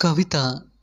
കവിത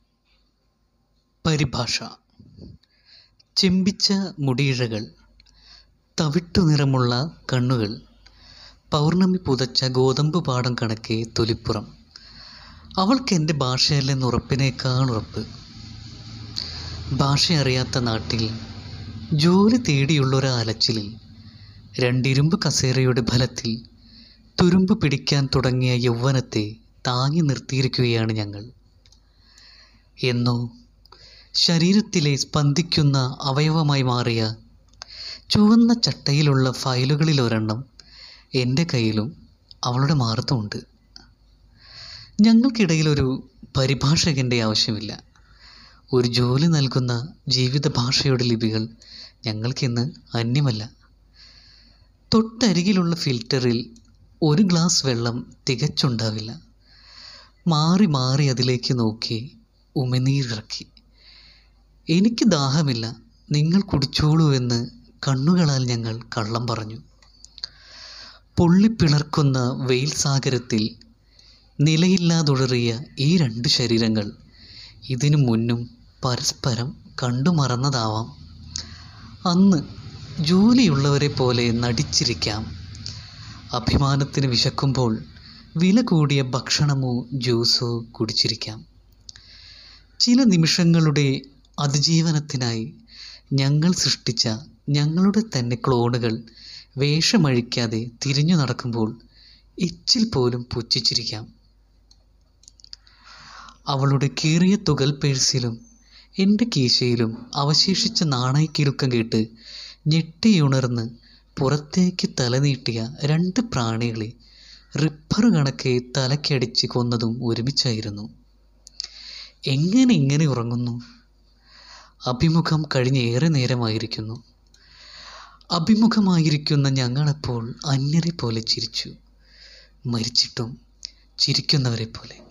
പരിഭാഷ ചെമ്പിച്ച മുടിയിഴകൾ തവിട്ടു നിറമുള്ള കണ്ണുകൾ പൗർണ്ണമി പുതച്ച ഗോതമ്പ് പാടം കണക്കെ തൊലിപ്പുറം അവൾക്ക് എൻ്റെ ഭാഷയല്ലെന്ന് ഉറപ്പിനേക്കാൾ ഉറപ്പ് ഭാഷ അറിയാത്ത നാട്ടിൽ ജോലി തേടിയുള്ളൊരു അലച്ചിലിൽ രണ്ടിരുമ്പ് കസേരയുടെ ഫലത്തിൽ തുരുമ്പ് പിടിക്കാൻ തുടങ്ങിയ യൗവനത്തെ താങ്ങി നിർത്തിയിരിക്കുകയാണ് ഞങ്ങൾ എന്നോ ശരീരത്തിലെ സ്പന്ദിക്കുന്ന അവയവമായി മാറിയ ചുവന്ന ചട്ടയിലുള്ള ഫയലുകളിൽ ഒരെണ്ണം എൻ്റെ കയ്യിലും അവളുടെ മാറത്തുമുണ്ട് ഞങ്ങൾക്കിടയിലൊരു പരിഭാഷകൻ്റെ ആവശ്യമില്ല ഒരു ജോലി നൽകുന്ന ജീവിത ഭാഷയുടെ ലിപികൾ ഞങ്ങൾക്കിന്ന് അന്യമല്ല തൊട്ടരികിലുള്ള ഫിൽറ്ററിൽ ഒരു ഗ്ലാസ് വെള്ളം തികച്ചുണ്ടാവില്ല മാറി മാറി അതിലേക്ക് നോക്കി ഉമിനീരിറക്കി എനിക്ക് ദാഹമില്ല നിങ്ങൾ കുടിച്ചോളൂ എന്ന് കണ്ണുകളാൽ ഞങ്ങൾ കള്ളം പറഞ്ഞു പൊള്ളിപ്പിളർക്കുന്ന വെയിൽ സാഗരത്തിൽ നിലയില്ലാതുടറിയ ഈ രണ്ട് ശരീരങ്ങൾ ഇതിനു മുന്നും പരസ്പരം കണ്ടു മറന്നതാവാം അന്ന് ജോലിയുള്ളവരെ പോലെ നടിച്ചിരിക്കാം അഭിമാനത്തിന് വിശക്കുമ്പോൾ വില കൂടിയ ഭക്ഷണമോ ജ്യൂസോ കുടിച്ചിരിക്കാം ചില നിമിഷങ്ങളുടെ അതിജീവനത്തിനായി ഞങ്ങൾ സൃഷ്ടിച്ച ഞങ്ങളുടെ തന്നെ ക്ലോണുകൾ വേഷമഴിക്കാതെ തിരിഞ്ഞു നടക്കുമ്പോൾ എച്ചിൽ പോലും പുച്ഛിച്ചിരിക്കാം അവളുടെ കീറിയ തുകൽ പേഴ്സിലും എൻ്റെ കീശയിലും അവശേഷിച്ച നാണയക്കിലുക്കം കേട്ട് ഞെട്ടിയുണർന്ന് പുറത്തേക്ക് തലനീട്ടിയ രണ്ട് പ്രാണികളെ റിപ്പർ കണക്കെ തലക്കടിച്ച് കൊന്നതും ഒരുമിച്ചായിരുന്നു എങ്ങനെ ഇങ്ങനെ ഉറങ്ങുന്നു അഭിമുഖം കഴിഞ്ഞ് ഏറെ നേരമായിരിക്കുന്നു അഭിമുഖമായിരിക്കുന്ന ഞങ്ങളപ്പോൾ അന്യരെ പോലെ ചിരിച്ചു മരിച്ചിട്ടും ചിരിക്കുന്നവരെ പോലെ